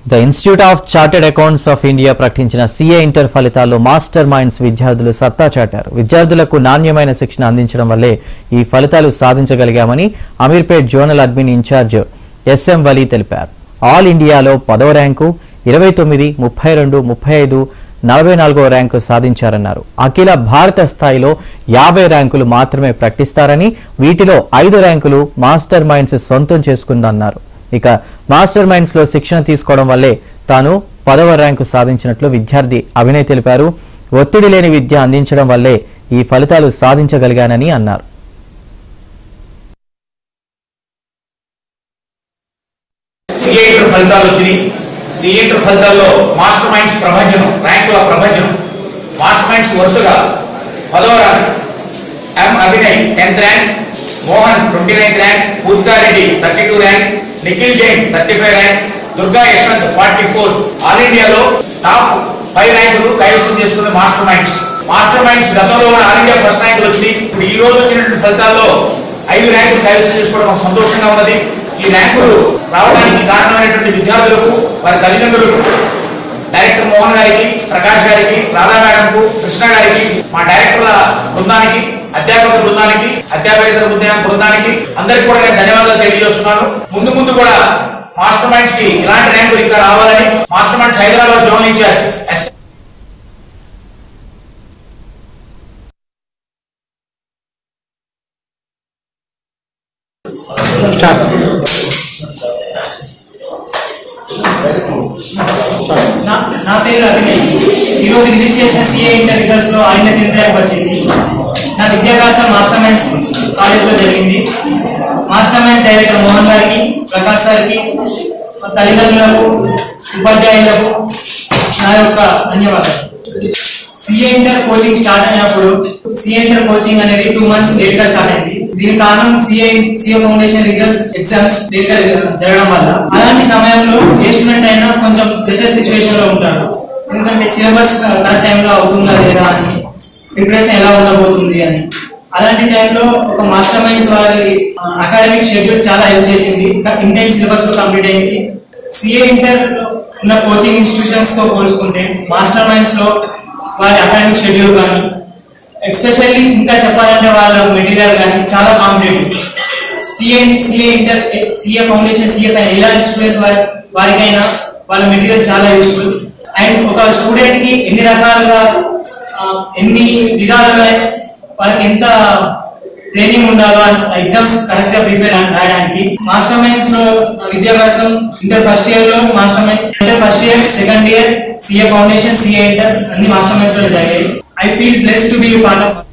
the institute of chartered accountants of India ప్రకటించిన CA inter ఫలితాల్లో master minds విద్యార్థులు సత్తా చాటారు విద్యార్థులకు నాణ్యమైన శిక్షణ అందించడం వల్లే ఈ ఫలితాలు సాధించగలిగామని Ameerpet zonal admin incharge S M Wali తెలిపారు ఆల్ ఇండియాలో పదవ ర్యాంకు ఇరవై తొమ్మిది ముప్పై రెండు ముప్పై ఐదు నలభై నాలుగో ర్యాంకు సాధించారన్నారు అఖిల భారత స్థాయిలో యాభై ర్యాంకులు మాత్రమే ప్రకటిస్తారని వీటిలో ఐదు ర్యాంకులు మాస్టర్ మైండ్స్ సొంతం చేసుకుందన్నారు ఇక మాస్టర్ మైండ్స్ లో శిక్షణ తీసుకోవడం వల్లే తాను పదవ ర్యాంకు సాధించినట్లు విద్యార్థి అభినయ్ తెలిపారు ఒత్తిడి లేని విద్య అందించడం వల్లే ఈ ఫలితాలు సాధించగలిగానని అన్నారు సిఏ ఇంటర్ ఫలితాలు వచ్చినాయి సిఏ ఇంటర్ ఫలితాల్లో మాస్టర్ మైండ్స్ ప్రభంజనం ర్యాంకుల ప్రభంజనం మాస్టర్ మైండ్స్ వరుసగా పదవ rank M Abhinay tenth rank Mohan twenty ninth rank Poojithareddy thirty two rank Nikhil Jain thirty five rank Durga Yashwant forty four all ఇండియాలో టాప్ ఫైవ్ ర్యాంకులు కైవసం చేసుకున్న మాస్టర్ మైండ్స్ మాస్టర్ మైండ్స్ గతంలో కూడా ఆల్ ఇండియా ఫస్ట్ ర్యాంకులు వచ్చినాయి ఇప్పుడు ఈ రోజు వచ్చినటువంటి ఫలితాల్లో ఐదు ర్యాంకులు కైవసం చేసుకోవడం మాకు సంతోషంగా ఉన్నది ఈ ర్యాంకులు రావడానికి కారణమైనటువంటి విద్యార్థులకు వారి తల్లిదండ్రులకు డైరెక్టర్ మోహన్ గారికి ప్రకాష్ గారికి రాధా మేడంకు కృష్ణ గారికి మా డైరెక్టర్ల బృందానికి అధ్యాపక బృందానికి అధ్యాపకేతర బృందా బృందానికి అందరికి కూడా నేను ధన్యవాదాలు తెలియజేస్తున్నాను ముందు ముందు కూడా మాస్టర్ మైండ్స్ కి ఇలాంటి ర్యాంకులు ఇంకా రావాలని master minds Hyderabad zone incharge S నా నా పేరు అభినయ్ ఈరోజు రిలీజ్ చేసిన సిఏ ఇంటర్ రిజల్ట్స్ లో ఆయన టెన్త్ ర్యాంక్ వచ్చింది నా విద్యాభ్యాసం మాస్టర్ మైండ్స్ కాలేజ్లో జరిగింది మాస్టర్ మైండ్స్ డైరెక్టర్ మోహన్ గారికి ప్రకాష్ సార్కి మా తల్లిదండ్రులకు ఉపాధ్యాయులకు నా యొక్క ధన్యవాదాలు సిఏ ఇంటర్ కోచింగ్ స్టార్ట్ అయినప్పుడు సిఏ ఇంటర్ కోచింగ్ అనేది టూ మంత్స్ లేట్ గా స్టార్ట్ అయింది దీని కారణం CA CA foundation results exams late గా జరగడం వల్ల అలాంటి సమయంలో ఏ స్టూడెంట్ అయినా కొంచెం ప్రెషర్ సిచ్యువేషన్ లో ఉంటాడు ఎందుకంటే సిలబస్ కరెక్ట్ టైంలో అవుతుందా లేదా అని ప్రిపరేషన్ ఎలా ఉండబోతుంది అని అలాంటి టైంలో ఒక మాస్టర్ మైండ్స్ వారి అకాడమిక్ షెడ్యూల్ చాలా హెల్ప్ చేసింది ఇంటెన్ సిలబస్ లో కంప్లీట్ అయింది సిఏ ఇంటర్ ఉన్న కోచింగ్ ఇన్స్టిట్యూషన్స్ తో పోల్చుకుంటే మాస్టర్ మైండ్స్ లో వారి అకాడమిక్ షెడ్యూల్ కానీ ఎస్పెషల్లీ ఇంకా చెప్పాలంటే వాళ్ళ మెటీరియల్ కానీ చాలా competitive CA CA inter CA foundation CA ఎలాంటి స్టూడెంట్స్ వారి వారికైనా వాళ్ళ మెటీరియల్ చాలా యూస్ఫుల్ అండ్ ఒక స్టూడెంట్ కి ఎన్ని రకాలుగా ఆ, ఎన్ని విధాలుగా వాళ్ళకి ఎంత ట్రైనింగ్ ఉండాలో ఎగ్జామ్స్ కరెక్ట్ గా ప్రిపేర్ రాయడానికి మాస్టర్ మైండ్స్ లో విద్యాభ్యాసం ఇంటర్ ఫస్ట్ ఇయర్ లో master mind inter first year second year CA foundation CA inter అన్ని మాస్టర్ మైండ్స్ లో జరిగాయి I feel bless to be part of